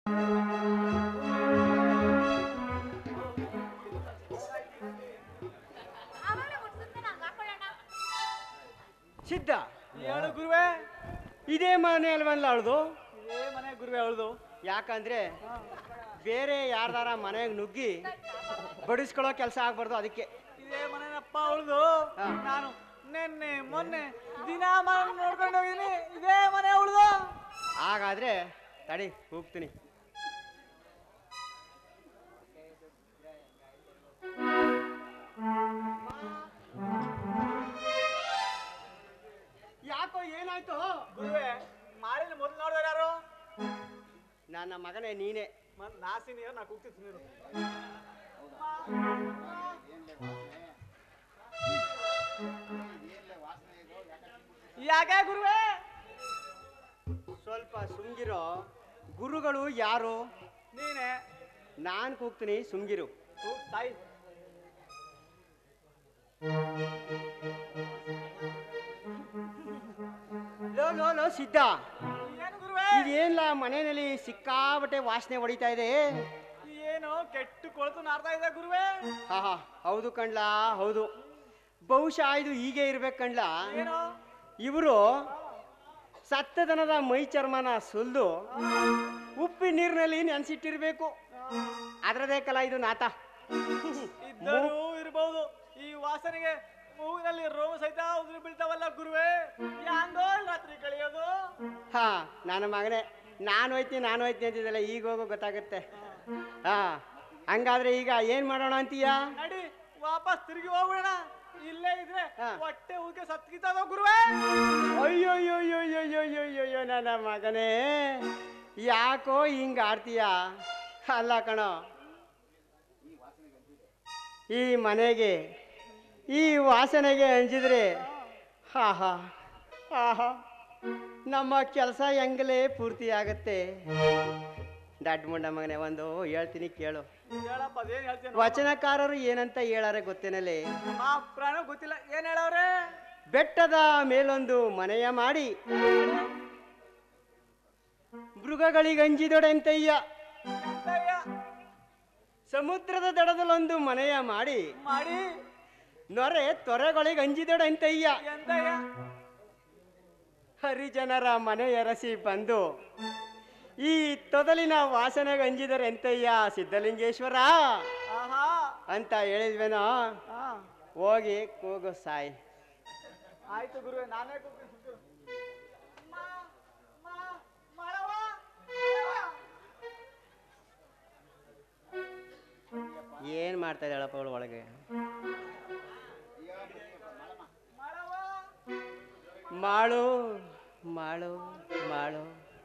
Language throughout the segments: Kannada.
ಸಿದ್ಧ ಹೇಳು ಗುರುವೆ ಇದೇ ಮನೆ ಅಲ್ವಲ್ಲ ಅವಳದು ಇದೇ ಮನೆ ಗುರುವೆ ಅವಳ್ದು ಯಾಕಂದ್ರೆ ಬೇರೆ ಯಾರ್ದಾರ ಮನೆಗೆ ನುಗ್ಗಿ ಬಡಿಸ್ಕೊಳ್ಳೋ ಕೆಲಸ ಆಗ್ಬಾರ್ದು ಅದಕ್ಕೆ ಇದೇ ಮನೆನಪ್ಪ ಅವಳ್ದು ಹಾ. ನಾನು ನಿನ್ನೆ ಮೊನ್ನೆ ದಿನ ಮನೆ ನೋಡ್ಕೊಂಡು ಹೋಗಿದ್ದೀನಿ ಇದೇ ಮನೆ ಅವಳ್ದು ಹಾಗಾದ್ರೆ ತಡಿ ಹೋಗ್ತೀನಿ ಯಾಕೋ ಏನಾಯ್ತು ಗುರುವೆ ಮಾಡಿದ ಮೊದಲು ನೋಡಿದ್ರೆ ಯಾರು ನನ್ನ ಮಗನೇ ನೀನೇ ಮತ್ ನಾಸಿ ನೀರು ನಾ ಕೂಗ್ತಿತ್ತು ನೀರು ಯಾಕೆ ಗುರುವೆ ಸ್ವಲ್ಪ ಸುಮ್ಗಿರೋ ಗುರುಗಳು ಯಾರು ನೀನೆ ನಾನು ಕೂಗ್ತೀನಿ ಸುಮ್ಗಿರು ಕೂಗ್ ತಾಯಿ ಲೋ ಲೋ ಲೋ ಸಿದ್ಧ ಏನು ಗುರುವೆ ಇದೇನ್ಲ ಮನೆಯಲ್ಲಿ ಸಿಕ್ಕಾಬಟ್ಟೆ ವಾಸನೆ ಹೊಡಿತಾ ಇದೆ ಏನು ಕೆಟ್ಟು ಕೊಳತು ನಾರ್ತಾ ಇದೆ ಗುರುವೆ ಹಾ ಹಾ ಹೌದು ಕಣ್ಲಾ ಹೌದು ಬಹುಶಃ ಇದು ಹೀಗೆ ಇರ್ಬೇಕು ಕಣ್ಲಾ ಏನು ಇವರು ಸತ್ತದನದ ಮೈ ಚರ್ಮನ ಸುಲ್ದು ಉಪ್ಪಿನ ನೀರಿನಲ್ಲಿ ನೆನ್ಸಿಟ್ಟಿರ್ಬೇಕು ಅದರದೇ ಕಲ ಇದು ನಾತ ಇದ್ದರೂ ಇರಬಹುದು ಈ ವಾಸನೆಗೆ ಮೂಗಿನಲ್ಲಿ ರೋಮ ಸಹಿತ ಉದುರಿ ಬೀಳ್ತಾವಲ್ಲ ಗುರುವೆ ಯಾಂಗೋ ರಾತ್ರಿ ಕಳಿಯೋದು ಹಾ ನನ್ನ ಮಗನೇ ನಾನು ಹೋಯ್ತೀನಿ ನಾನು ಹೋಯ್ತೀನಿ ಅಂತಿದ್ದಲ್ಲ ಈಗ ಹೋಗೋ ಗೊತ್ತಾಗುತ್ತೆ ಹಾ ಹಂಗಾದ್ರೆ ಈಗ ಏನ್ ಮಾಡೋಣ ಅಂತೀಯ ನಡಿ ವಾಪಸ್ ತಿರುಗಿ ಹೋಗ್ಬಿಡೋಣ ಇಲ್ಲೇ ಇದ್ರೆ ಹಾ. ಹೊಟ್ಟೆ ಉಗೆ ಸತ್ಕಿತಾವ ಗುರುವೆ ಅಯ್ಯೋ ಅಯ್ಯೋ ಅಯ್ಯೋ ಅಯ್ಯೋ ಅಯ್ಯೋ ಅಯ್ಯೋ ಅಯ್ಯೋ ನನ್ನ ಮಗನೇ ಯಾಕೋ ಹಿಂಗ ಆಡ್ತೀಯ ಅಲ್ಲ ಕಣೋ ಈ ಮನೆಗೆ ಈ ವಾಸನೆಗೆ ಅಂಜಿದ್ರೆ ಹಾ ಹಾ ಆಹಾ ನಮ್ಮ ಕೆಲಸ ಹೆಂಗಲೇ ಪೂರ್ತಿ ಆಗತ್ತೆ ದಡ್ಡ ಮುಂಡ ಮಗನೇ ಒಂದು ಹೇಳ್ತೀನಿ ಕೇಳು ಹೇಳಪ್ಪ ಅದೇನ್ ಹೇಳ್ತೇನೆ ವಚನಕಾರರು ಏನಂತ ಹೇಳಾರೆ ಗೊತ್ತೇನಲ್ಲಿ ಮಾ ಪ್ರಾಣ ಗೊತ್ತಿಲ್ಲ ಏನ್ ಹೇಳವ್ರೆ ಬೆಟ್ಟದ ಮೇಲೊಂದು ಮನೆಯ ಮಾಡಿ ಮೃಗಗಳಿಗಂಜಿದೊಡೆಂತಯ್ಯ ಎಂತಯ್ಯ ಸಮುದ್ರದ ದಡದಲ್ಲೊಂದು ಮನೆಯ ಮಾಡಿ ಮಾಡಿ ನೊರೆ ತೊರೆಗಳಿಗೆ ಅಂಜಿದೊಡೆಂತಯ್ಯ ಎಂತಯ್ಯ ಹರಿಜನರ ಮನೆಯರಸಿ ಬಂದು ಈ ತೊದಲಿನ ವಾಸನೆಗೆ ಅಂಜಿದರೆ ಎಂತಯ್ಯ ಸಿದ್ಧಲಿಂಗೇಶ್ವರ ಆಹಾ ಅಂತ ಹೇಳಿದ್ವೇನೋ ಹಾ ಹೋಗಿ ಕೂಗು ಸಾಯ್ ಆಯ್ತು ಗುರುವೆ ನಾನೇ ಕೂಗ್ತೀನಿ ಸುಮ್ಕಿರು. ಮಾ- ಮಾ- ಮಾಡವ್ವ, ಮಾಡವ್ವ. ಏನ್ ಮಾಡ್ತಾ ಇದ್ದಾಳಪ್ಪ ಅವಳು ಒಳಗೆ ಮಾಡವ್ವ. ಮಾಡು ಮಾಡು ಮಾಡು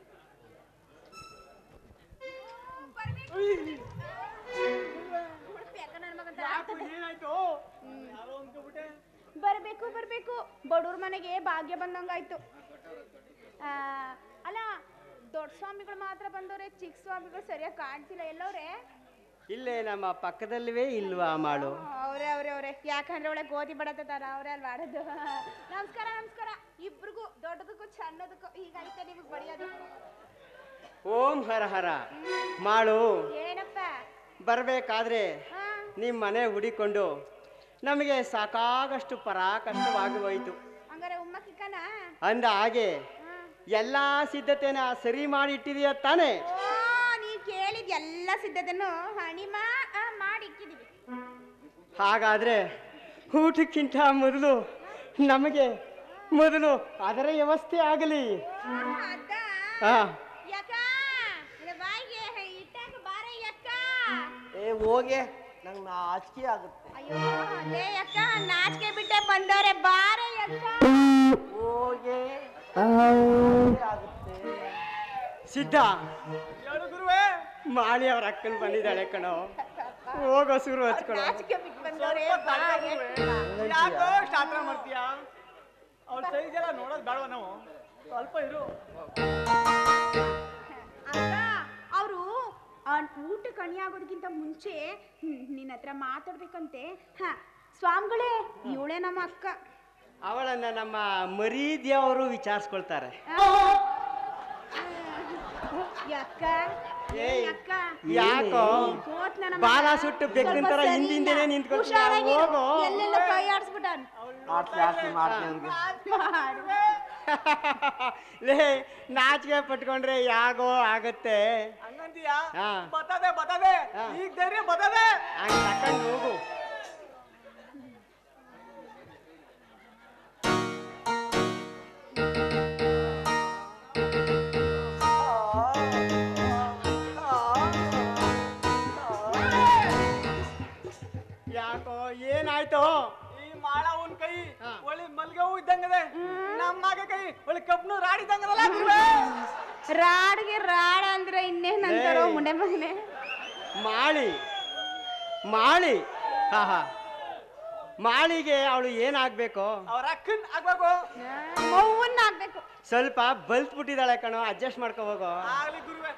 ಯಾಕೋ ಏನಾಯ್ತು ಯಾರೋ ಅಂದ್ಕೊಬಿಟ್ಟೆ ಬರಬೇಕು ಬರಬೇಕು ಬಡವ್ರ ಮನೆಗೆ ಭಾಗ್ಯ ಬಂದಂಗಾಯ್ತು ಆ, ಅಲ್ಲ ದೊಡ್ಡ ಸ್ವಾಮಿಗಳು ಮಾತ್ರ ಬಂದವ್ರೆ ಚಿಕ್ಕ ಸ್ವಾಮಿಗಳು ಸರಿಯಾಗಿ ಕಾಣ್ತಿಲ್ಲ ಎಲ್ಲವ್ರೆ ಇಲ್ಲೇ ನಮ್ಮ ಪಕ್ಕದಲ್ಲಿವೇ ಇಲ್ವಾ ಮಾಡು ಅವ್ರೆ ಅವ್ರೆ ಅವ್ರೆ ಯಾಕಂದ್ರೆ ಒಳ್ಳೆ ಗೋಧಿ ಬಡತಾರ ಅವ್ರೆ ಅಲ್ಲಿ ಮಾಡೋದು ನಮಸ್ಕಾರ ನಮಸ್ಕಾರ ಇಬ್ರಿಗೂ ದೊಡ್ಡದಕ್ಕೂ ಸಣ್ಣದಕ್ಕೂ ಹೀಗೈತೆ ನಿಮಗೆ ಬಡಿಯೋದು ಓಂ ಹರ ಹರ ಮಾಡು ಏನಪ್ಪ ಬರಬೇಕಾದ್ರೆ ಹಾ ನಿಮ್ಮ ಮನೆ ಹುಡಿಕೊಂಡು ನಮಗೆ ಸಾಕಾಗಷ್ಟು ಪರಾಕಷ್ಟವಾಗಿ ಹೋಯಿತು ಹಂಗಾರೆ ಉಮ್ಮ ಕಿಕ್ಕನ ಅಂದ ಹಾಗೆ ಹಾ ಎಲ್ಲ ಸಿದ್ಧತೆನ ಸರಿ ಮಾಡಿ ಇಟ್ಟಿದೀಯ ತಾನೇ ಓ ನೀ ಕೇಳಿದ ಎಲ್ಲ ಸಿದ್ಧತೆಯನ್ನು ಹಣಿ ಮಾ ಆ, ಮಾಡಿ ಇಕ್ಕಿದೀವಿ ಹಾಗಾದ್ರೆ ಊಟಕ್ಕಿಂತ ಮೊದಲು ನಮಗೆ ಮೊದಲು ಅದರ ವ್ಯವಸ್ಥೆ ಆಗಲಿ ಓ, ಅದ ಹಾ ಯಾಕ ಇದು ಬಾಯಿಗೆ ಇಟ್ಟಾಕ ಬಾರೆ ಯಕ್ಕ ಏ ಹೋಗೆ ನಂಗೆ ನಾಚಿಕೆ ಆಗುತ್ತೆ ಅಯ್ಯೋ ಲೇ ಯಕ್ಕ ನಾಚಿಕೆ ಬಿಟ್ಟೆ ಬಂದವ್ರೆ ಬಾರೆ ಯಕ್ಕ ಹೋಗೆ ಆಗುತ್ತೆ ಸಿದ್ಧ ಹೇಳು ಗುರುವೆ ಮಾಳಿ ಅವ್ರ ಅಕ್ಕನ ಬಂದಿದ್ದಾಳೆ ಕಣೋ ಹೋಗೋ ಸುರು ಹಚ್ಕೊಳೋ ನಾಚಿಕೆ ಬಿಟ್ಟು ಬಂದವ್ರೆ ಸ್ವಲ್ಪ ಬಾ ತಡೆ ಗುರುವೆ. ಯಾಕೋ ಶಾಸ್ತ್ರ ಮಾಡ್ತೀಯಾ ಅವ್ಳ ಸೈಜ್ ಎಲ್ಲ ನೋಡೋದ್ ಬೇಡವ ನಾವು ಸ್ವಲ್ಪ ಇರು ಅಕ್ಕ ಅವರು ಊಟ ಕಣಿ ಆಗೋದಕ್ಕಿಂತ ಮುಂಚೆ ನಿನ್ನ ಹತ್ರ ಮಾತಾಡ್ಬೇಕಂತೆ ಹ ಸ್ವಾಮಿಗಳೇ ಇವಳೇ ನಮ್ಮ ಅಕ್ಕ ಅವಳನ್ನ ನಮ್ಮ ಮರೀದಿಯವರು ವಿಚಾರಿಸ್ಕೊಳ್ತಾರೆ ಯಾಕ ಏಯ್ ಅಕ್ಕ ಯಾಕೋ ಕೋತ್ ನನ್ನ ಬಾಲ ಮಗ ಸುಟ್ಟು ಬೆಕ್ಕಿನ ಸ್ವಲ್ಪ ತರ ಸರಿ ಹಿಂದಿಂದೇನೆ ಇಲ್ಲ. ನಿಂತ್ಕೊತೀಯ, ಹುಷಾರಾಗಿರು. ಹೋಗು. ಎಲ್ಲೆಲ್ಲೋ ಕೈ ಆಡ್ಸ್ಬಿಟ್ಟಾನ ಆಡ್ಸಿ ಆಡ್ಸಿ ಮಾಡ್ತೀನಿ ಅವ್ನಿಗೆ ಲೇ ನಾಚಿಕೆ ಪಟ್ಕೊಂಡ್ರೆ ಯಾಗೋ ಆಗತ್ತೆ ಹಂಗಂತೀಯ ಹಾ. ಬರ್ತದೆ ಬರ್ತದೆ ಹಾ. ಈಗ ಧೈರ್ಯ ಬರ್ತದೆ ಹಂಗ್ ತಕೊಂಡ್ ಹೋಗು ಯಾಕೋ ಏನಾಯ್ತು ಈ ಮಾಳವನ್ ಕೈ ಹಾ. ಒಳ್ಳೆ ಮಲ್ಗೆ ಹೂ ಇದ್ದಂಗದೆ ನಮ್ಮ ಮಗ ಕೈ ಒಳ್ಳೆ ಕಬ್ನು ರಾಡಿ ಇದ್ದಂಗದಲ್ಲ ಗುರುವೆ ರಾಡ್ಗೆ ರಾಡ ಅಂದ್ರೆ ಇನ್ನೇನ್ ಅಂತಾರೋ ಏಯ್. ಮುಂಡೆ ಮಗನೆ ಮಾಳಿ ಮಾಳಿ ಹಾ ಹಾ ಮಾಳಿಗೆ ಅವಳು ಏನಾಗ್ಬೇಕು ಅವ್ರ ಅಕ್ಕನ್ ಆಗ್ಬೇಕು ಮೌವನ್ನ ಆಗ್ಬೇಕು ಸ್ವಲ್ಪ ಬಲ್ತ್ ಬಿಟ್ಟಿದ್ದಾಳೆ ಕಣೋ ಅಡ್ಜಸ್ಟ್ ಮಾಡ್ಕೊ ಹೋಗೋ ಆಗ್ಲಿ ಗುರುವೆ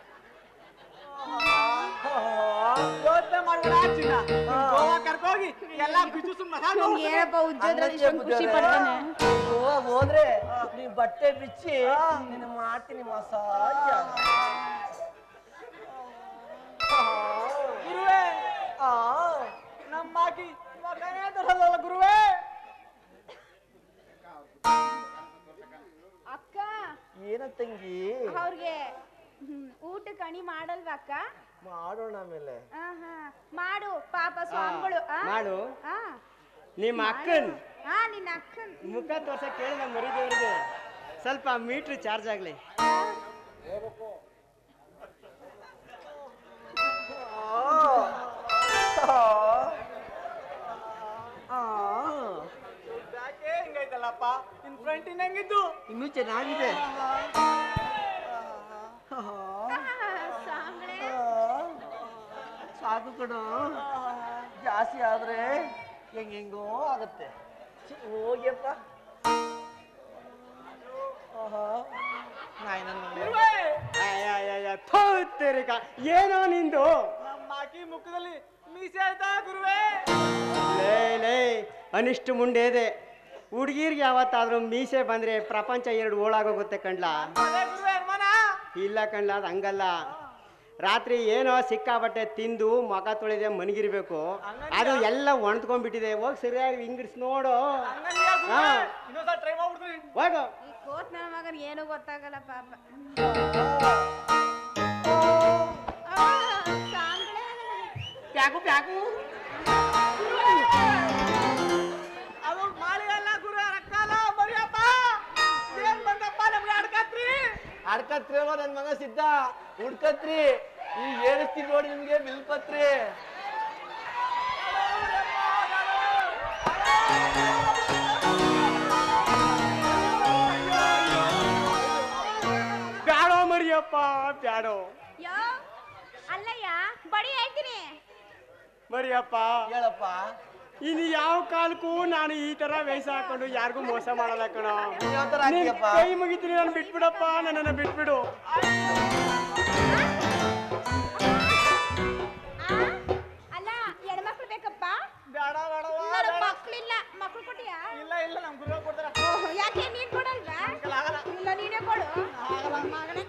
ಯೋಚನೆ ಮಾಡ್ಬೇಡ ಚಿನ್ನ ಗೋವಾ ಕರ್ಕೋಗಿ ಎಲ್ಲ ಬಿಜು ಮಸಾಲ ಏನಪ್ಪ ಉಜ್ಜೋದ್ರಲ್ಲಿ ಇಷ್ಟೊಂದು ಖುಷಿ ಪಡ್ತಾನೆ ಗೋವಾಗ ಹೋದ್ರೆ ನೀ ಬಟ್ಟೆ ಬಿಚ್ಚಿ ನಿನ್ನ ಮಾಡ್ತೀನಿ ಮಸಾಜ್ ಗುರುವೆ ಆ ನಮ್ಮ ಮಾಕಿ ಮಗನೇ ತರಲ್ಲ ಗುರುವೆ ಅಕ್ಕ ಏನ ತಂಗಿ ಅವ್ರಿಗೆ ಹ್ಮ್, ಊಟಕ್ಕೆ ಅಣಿ ಮಾಡಲ್ವಾ ಅಕ್ಕ ಮಾಡೋಣ ಆಮೇಲೆ ಆಹಾ. ಮಾಡು ಪಾಪ ಸ್ವಾಮಿಗಳು ಆ? ಮಾಡು. ಆ. ನಿಮ್ಮ ಅಕ್ಕನ್ ಆ ನಿನ್ನ ಅಕ್ಕನ್ ಮುಖ ತೋರ್ಸಕ್ ಕೇಳಿದ ಮರಿದೇವ್ರಿಗೆ ಸ್ವಲ್ಪ ಮೀಟ್ರ್ ಚಾರ್ಜ್ ಆಗ್ಲಿ ಯಾಕೆ ಹಿಂಗೈತಲ್ಲಪ್ಪ ಇನ್ ಫ್ರಂಟ್ ಇನ್ ಹೆಂಗಿದ್ದು ಇನ್ನೂ ಚೆನ್ನಾಗಿದೆ ಸ್ವಾಮಿಗಳೇ ಸಾಕು ಕಣ ಜಾಸ್ತಿ ಆದ್ರೆ ಹೆಂಗ್ ಹೆಂಗೋ ಆಗತ್ತೆ ಛೀ, ಹೋಗ್ಯಪ್ಪ ಆಹಾ. ನಾಯಿ ನನ್ನ ಮನೆ. ಗುರುವೆ ಅಯ್ಯಯ್ಯಯ್ಯ, ಥು, ತೆರಿಕ. ಏನೋ ನಿಂದು ನಮ್ಮ ಮಾಕಿ ಮುಖದಲ್ಲಿ ಮೀಸೆ ಆಯ್ತಾ ಗುರುವೆ ಲೇ ಲೇ ಅನಿಷ್ಟು ಮುಂಡೆ ಇದೆ ಹುಡುಗಿರ್ಗೆ ಯಾವತ್ತಾದ್ರೂ ಮೀಸೆ ಬಂದ್ರೆ ಪ್ರಪಂಚ ಎರಡು ಓಳಾಗೋಗುತ್ತೆ ಕಣ್ಲಾ ಅದೇ ಗುರುವೆ ಅನುಮಾನ ಇಲ್ಲ ಕಣ್ಲ ಅದು ಹಂಗಲ್ಲ ರಾತ್ರಿ ಏನೋ ಸಿಕ್ಕಾಬಟ್ಟೆ ತಿಂದು ಮುಖ ತೊಳೆದೆ ಮನಗಿರ್ಬೇಕು ಅದು ಎಲ್ಲ ಒಣತ್ಕೊಂಡ್ಬಿಟ್ಟಿದೆ ಹೋಗಿ ಸರಿಯಾಗಿ ಹಿಂಗಿಡ್ಸ್ ನೋಡು ಹಂಗಂದ್ಯಾ ಗುರುವೆ ಹಾ. ಇನ್ನೊಂದ್ಸಲ ಟ್ರೈ ಮಾಡ್ಬಿಡ್ತೀನಿ ಹೋಗು ಈ ಕೋತ್ ನನ್ನ ಮಗನ್ ಏನು ಗೊತ್ತಾಗಲ್ಲ ಪಾಪ ಆ, ಸ್ವಾಮಿಗಳೇ. ಪ್ಯಾಕು ಪ್ಯಾಕು ಅದು ಮಾಳಿಗಲ್ಲ ಗುರು ರಕ್ಕಲ್ಲ ಮರಿಯಪ್ಪ ಏನ್ ಬಂದಪ್ಪ ನಮ್ಗೆ ಅಡ್ಕತ್ರಿ ಅಡ್ಕತ್ರಿ ಅಲ್ವಾ ನನ್ ಮಗ ಸಿದ್ಧ ಹುಡ್ಕತ್ರಿ ಈಗ ಏನಿಸ್ತೀನಿ ನೋಡಿ ನಿಮ್ಗೆ ಬಿಲ್ಪತ್ರಿ ಬ್ಯಾಡೋ ಮರಿಯಪ್ಪ ಬ್ಯಾಡೋ ಯೋ ಅಲ್ಲಯ್ಯ ಬಡಿ ಹೇಳ್ತೀನಿ ಮರಿಯಪ್ಪ ಹೇಳಪ್ಪ ಇನ್ನು ಯಾವ ಕಾಲಕ್ಕೂ ನಾನು ಈ ತರ ವೇಷ ಹಾಕೊಂಡು ಯಾರಿಗೂ ಮೋಸ ಮಾಡಲ್ಲ ಕಣೋ ಯಾವ ಥರ ನಿನ್ ಹಾಕ್ತೀಯಪ್ಪ? ಕೈ ಮುಗಿತೀನಿ ನಾನು ಬಿಟ್ಬಿಡಪ್ಪ ನನ್ನನ್ನು ಬಿಟ್ಬಿಡು ಆ? ಅಲ್ಲ ಹೆಣ್ಮಕ್ಳು ಬೇಕಪ್ಪ ಬೇಡ ಬೇಡವ್ವ, ನನಗ್ ಬೇಡ. ಮಕ್ಳಿಲ್ಲ ಮಕ್ಳು ಕೊಟ್ಟಿಯಾ ಇಲ್ಲ ಇಲ್ಲ ನಮ್ ಗುರು ಕೊಡ್ತಾರ ಓಹ್, ಯಾಕೆ ನೀನ್ ಕೊಡಲ್ವಾ ಆಗಲ್ಲ ಇಲ್ಲ ನೀನೇ ಕೊಡು ಮಗನೇ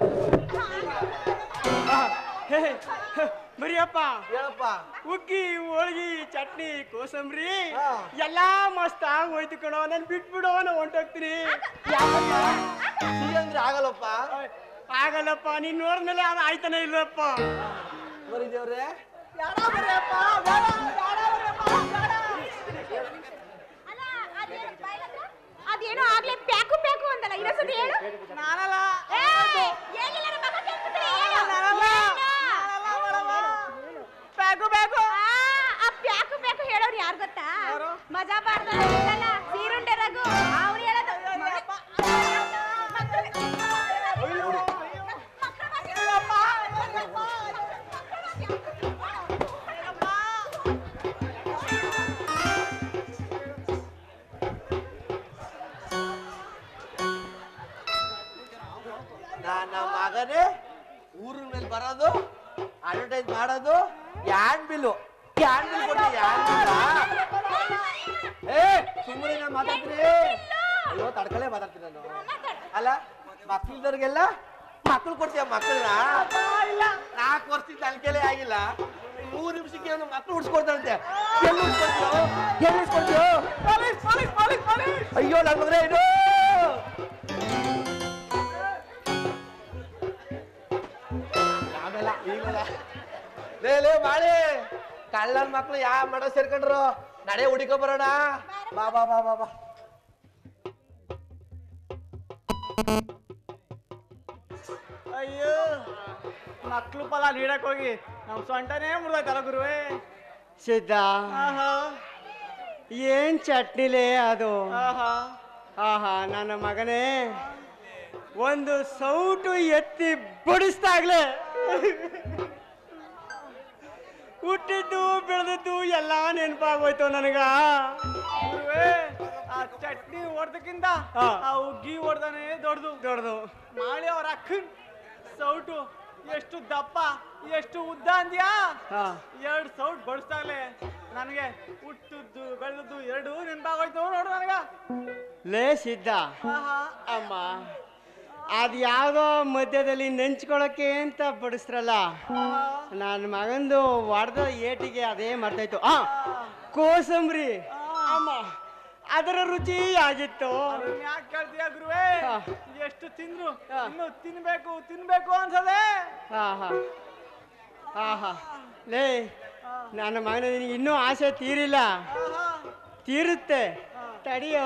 ಆ, ಹೇ, ಹೇ, ಮರಿಯಪ್ಪ ಹೇಳಪ್ಪ ಉಗ್ಗಿ ಹೋಳ್ಗಿ ಚಟ್ನಿ ಕೋಸಂಬರಿ ಹಾ. ಎಲ್ಲಾ ಮಸ್ತ್ ಆಗಿ ಹೋಯ್ತು ಕಣೋ ನನ್ ಬಿಟ್ಬಿಡೋ ನಾ ಹೊಂಟೋಗ್ತೀನಿ ಸಿಹಿ ಅಂದ್ರೆ ಆಗಲ್ಲಪ್ಪ ಓಯ್, ಆಗಲ್ಲಪ್ಪ ನೀನ್ ನೋಡಿದ್ಮೇಲೆ ಅದು ಆಯ್ತಾನೆ ಇಲ್ಲಪ್ಪ ಮರಿದೇವ್ರೆ ಬೇಡ ಮರಿಯಪ್ಪ ಬೇಡ ಬೇಡ ಮರಿಯಪ್ಪ ಬೇಡ ಅಲ್ಲ ಅದೇನು ಬಾಯ್ಲತ್ರ? ಅದೇನೋ ಆಗ್ಲೇ ಪ್ಯಾಕು ಪ್ಯಾಕು ಅಂತಲ್ಲ ಇನ್ನೊಂದ್ಸತಿ ಹೇಳು ನಾನಲ್ಲ ಏಯ್, ಹೇಳಿಲ್ಲ ನಮ್ಮ ಮಗ ಕೇಳ್ತಿದ್ರೆ ಹೇಳು. ನಾನಲ್ಲ ಏನು? ನಾನಲ್ಲ ಮೇಡಮ್ಮ. ಬೇಕು ಬೇಕು ಆ, ಆ ಪ್ಯಾಕು ಪ್ಯಾಕು ಹೇಳೋರು ಯಾರು ಗೊತ್ತಾ ಯಾರು? ಮಜಾ ಬಾರ್ದ ಇಲ್ಲಲ್ಲ ಸೀರುಂಡೆ ರಘು ಅವ್ರು ಹೇಳೋದು ಅಯ್ಯಪ್ಪ. ಮಕ್ಕಳು- ಅಯ್ಯೋ, ಅಯ್ಯೋ. ಮಕ್ಕಳ ಭಾಷೆ. ಅಯ್ಯಪ್ಪ, ಮಕ್ಕಳ ನನ್ನ ಮಗನೇ ಊರಿನ ಮೇಲೆ ಬರೋದು ಅಡ್ವರ್ಟೈಸ್ ಮಾಡೋದು ಯಾನ್ ಬಿಲ್ಲು ಯಾನ್ ಬಿಲ್ ಕೊಟ್ಟು ಯಾನ್ ಬಿಲ್ಲ ಏ ಸುಮ್ಮನೆ ನಾ ಮಾತಾಡ್ತೀನಿ ಅಯ್ಯೋ ತಡ್ಕಲೇ ಮಾತಾಡ್ತೀನಿ ನಾನು ಅಲ್ಲ ಮಕ್ಳಿದ್ದವ್ರಿಗೆಲ್ಲ ಮಕ್ಕಳು ಕೊಡ್ತೀಯ ಮಕ್ಕಳನ್ನ ಅಪ್ಪ, ಇಲ್ಲ ನಾಲ್ಕು ವರ್ಷದಿಂದ ಅನ್ಕೆಲೆ ಆಗಿಲ್ಲ ಮೂರು ನಿಮಿಷಕ್ಕೆ ಒಂದು ಮಕ್ಕಳು ಉಡ್ಸ್ಕೊಡ್ತಾರಂತೆ ಎಲ್ಲಿ ಉಡ್ಸ್ಕೊಡ್ತೀಯೋ ಎಲ್ಲಿ ಉಡ್ಸ್ಕೊಡ್ತೀಯೋ ಪೊಲೀಸ್ ಪೊಲೀಸ್ ಪೊಲೀಸ್ ಪೊಲೀಸ್ ಅಯ್ಯೋ ನನ್ ಮಗನೇ ಇದು ಆಮೇಲೆ ಈಗಲ್ಲ ಲೇ ಲೇ ಬಾಳೆ ಕಳ್ಳನ್ ಮಕ್ಳು ಯಾವ ಮಡ ಸೇರ್ಕೊಂಡ್ರು ನಡೆ ಹುಡುಕ ಬರೋಣ ಬಾ ಬಾ ಬಾ ಬಾ ಬಾ ಅಯ್ಯೋ ಮಕ್ಳು ಫಲ ನೀಡಕ್ ಹೋಗಿ ನಮ್ ಸೊಂಟನೇ ಮುರಿದೈತಲ್ಲ ಗುರುವೇ ಸಿದ್ಧ ಆಹಾ ಏನ್ ಚಟ್ನಿಲೇ ಅದು ಆಹಾ ಆಹಾ ನನ್ನ ಮಗನೇ ಒಂದು ಸೌಟು ಎತ್ತಿ ಬಡಿಸ್ದಾಗ್ಲೇ ಹುಟ್ಟಿದ್ದು ಬೆಳೆದದ್ದು ಎಲ್ಲ ನೆನಪಾಗೋಯ್ತು ನನಗ ಗುರುವೇ ಆ ಚಟ್ನಿ ಹೊಡ್ದಕ್ಕಿಂತ ಹಾ. ಆ ಉಗ್ಗಿ ಹೊಡ್ದಾನೆ ದೊಡ್ಡದು ದೊಡ್ಡದು ಮಾಡಿ ಅವ್ರ ಅಕ್ಕನ್ ಸೌಟು ಎಷ್ಟು ದಪ್ಪ ಎಷ್ಟು ಉದ್ದ ಅಂದ್ಯಾ ಹಾ ಎರಡು ಸೌಟ್ ಬಡಿಸ್ದಾಗ್ಲೆ ನನಗೆ ಹುಟ್ಟದ್ದು ಬೆಳೆದದ್ದು ಎರಡು ನೆನಪಾಗೋಯ್ತು ನೋಡು ನನಗ ಲೇ ಸಿದ್ಧ ಆಹಾ ಅಮ್ಮ ಅದು ಯಾವುದೋ ಮಧ್ಯದಲ್ಲಿ ನೆಂಚ್ಕೊಳಕ್ಕೆ ಅಂತ ಬಡಿಸ್ರಲ್ಲ ಆಹಾ. ನನ್ನ ಮಗಂದು ಹೊಡೆದ ಏಟಿಗೆ ಅದೇ ಮರ್ತಾಯ್ತು ಆ ಕೋಸಂಬರಿ ಅಮ್ಮ ಅದರ ರುಚಿ ಆಗಿತ್ತು ಅದನ್ನ ಯಾಕೆ ಕೇಳ್ತೀಯ ಗುರುವೇ ಹಾ. ಎಷ್ಟು ತಿಂದ್ರು ಹಾ. ಇನ್ನು ತಿನ್ಬೇಕು ತಿನ್ಬೇಕು ಅನ್ಸದೆ ಹಾ ಹಾ ಹಾ ಹಾ ಲೇ ನನ್ನ ಮಗನ ನಿನಗೆ ಇನ್ನೂ ಆಸೆ ತೀರಿಲ್ಲ ಆಹಾ ತೀರುತ್ತೆ ತಡಿಯೋ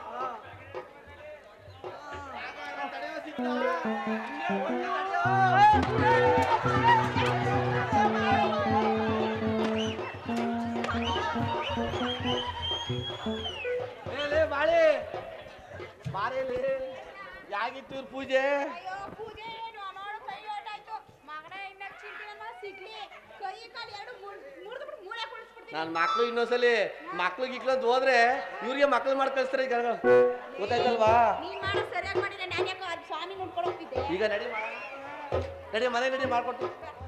ಲೇ ಲೇ ಬಾಳೆ ಬಾರೆ ಲೇ ಯಾಗಿತ್ತು ಇವ್ರ ಪೂಜೆ ಅಯ್ಯೋ ಪೂಜೆ ಏನು ನೋಡು ಕೈ ಹೊರ್ಟಾಯ್ತು ಮಗನ ಇನ್ನ ಚಿಂತೆ ನಮ್ಮ ಸಿಗ್ಲಿ ಕೈ ಕಾಲು ಎರಡು ಮುರಿದ್ಬಿಟ್ಟು ಮೂಳೆ ಕುಳಿಸ್ಬಿಡ್ತೀನಿ ನನ್ನ ಮಕ್ಳು ಇನ್ನೊಂದ್ಸಲಿ ಮಕ್ಳು ಗಿಕ್ಳು ಅಂತ ಹೋದ್ರೆ ಇವ್ರಿಗೆ ಮಕ್ಳು ಮಾಡಿ ಕಳಿಸ್ತಾರೆ ಈಗ ಗೊತ್ತಾಯ್ತಲ್ವಾ ನೀನ್ ಮಾಡೋ ಸರಿಯಾಗಿ ಮಾಡಿದ್ರೆ ನಾನು ಯಾಕೋ ಅದು ಸ್ವಾಮಿ ನೋಡ್ಕೊಂಡು ಹೋಗ್ತಿದ್ದೆ ಈಗ ನಡಿ ಮಾಡೋಣ. ನಡಿ ಮನೆ ನಡಿ ಮಾಡ್ಕೊಡ್ತೀನಿ